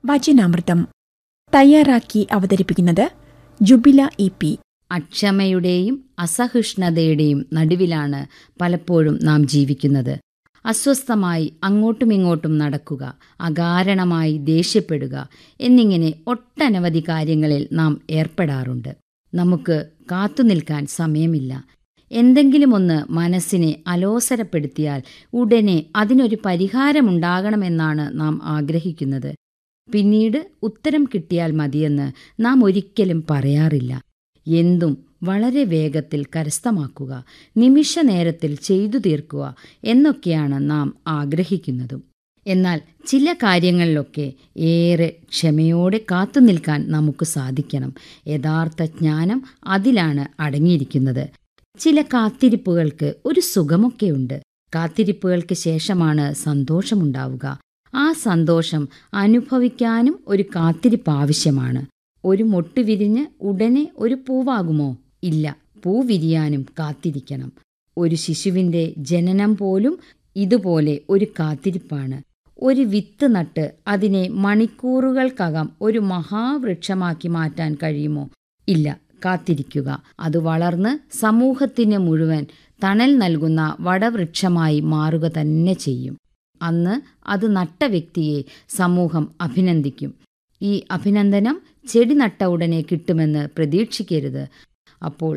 വചനാമൃതം തയ്യാറാക്കി അവതരിപ്പിക്കുന്നത് ജുബില E P അക്ഷമയുടെയും അസഹിഷ്ണുതയുടെയും നടുവിലാണ് പലപ്പോഴും നാം ജീവിക്കുന്നത് അസ്വസ്ഥമായി അങ്ങോട്ടുമിങ്ങോട്ടും നടക്കുക അകാരണമായി ദേഷ്യപ്പെടുക എന്നിങ്ങനെ ഒട്ടനവധി കാര്യങ്ങളിൽ നാം ഏർപ്പെടാറുണ്ട് നമുക്ക് കാത്തുനിൽക്കാൻ സമയമില്ല എന്തെങ്കിലുമൊന്ന് മനസ്സിനെ അലോസരപ്പെടുത്തിയാൽ ഉടനെ അതിനൊരു പരിഹാരമുണ്ടാകണമെന്നാണ് നാം ആഗ്രഹിക്കുന്നത് പിന്നീട് ഉത്തരം കിട്ടിയാൽ മതിയെന്ന് നാം ഒരിക്കലും പറയാറില്ല എന്തും വളരെ വേഗത്തിൽ കരസ്ഥമാക്കുക നിമിഷ നേരത്തിൽ ചെയ്തു തീർക്കുക എന്നൊക്കെയാണ് നാം ആഗ്രഹിക്കുന്നതും എന്നാൽ ചില കാര്യങ്ങളിലൊക്കെ ഏറെ ക്ഷമയോടെ കാത്തുനിൽക്കാൻ നമുക്ക് സാധിക്കണം യഥാർത്ഥ ജ്ഞാനം അതിലാണ് അടങ്ങിയിരിക്കുന്നത് ചില കാത്തിരിപ്പുകൾക്ക് ഒരു സുഖമൊക്കെയുണ്ട് കാത്തിരിപ്പുകൾക്ക് ശേഷമാണ് സന്തോഷമുണ്ടാവുക ആ സന്തോഷം അനുഭവിക്കാനും ഒരു കാത്തിരിപ്പ് ആവശ്യമാണ് ഒരു മൊട്ട് വിരിഞ്ഞ് ഉടനെ ഒരു പൂവാകുമോ ഇല്ല പൂ വിരിയാനും കാത്തിരിക്കണം ഒരു ശിശുവിൻ്റെ ജനനം പോലും ഇതുപോലെ ഒരു കാത്തിരിപ്പാണ് ഒരു വിത്ത് നട്ട് അതിനെ മണിക്കൂറുകൾക്കകം ഒരു മഹാവൃക്ഷമാക്കി മാറ്റാൻ കഴിയുമോ ഇല്ല കാത്തിരിക്കുക അത് വളർന്ന് സമൂഹത്തിന് മുഴുവൻ തണൽ നൽകുന്ന വടവൃക്ഷമായി മാറുക തന്നെ ചെയ്യും അന്ന് അത് നട്ട വ്യക്തിയെ സമൂഹം അഭിനന്ദിക്കും ഈ അഭിനന്ദനം ചെടി നട്ട ഉടനെ കിട്ടുമെന്ന് പ്രതീക്ഷിക്കരുത് അപ്പോൾ